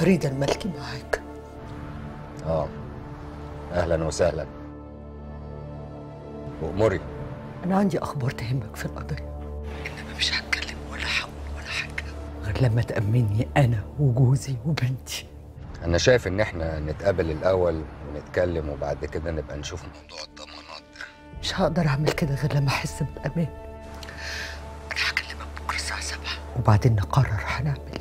فريدة الملكي معاك اه اهلا وسهلا وامري أنا عندي أخبار تهمك في القضية إنما مش هتكلم ولا هقول ولا حاجة غير لما تأمني أنا وجوزي وبنتي انا شايف ان احنا نتقابل الاول ونتكلم وبعد كده نبقى نشوف موضوع الضمانات ده مش هقدر أعمل كده غير لما أحس بالأمان أنا هكلمك بكرة الساعة 7 وبعدين نقرر هنعمل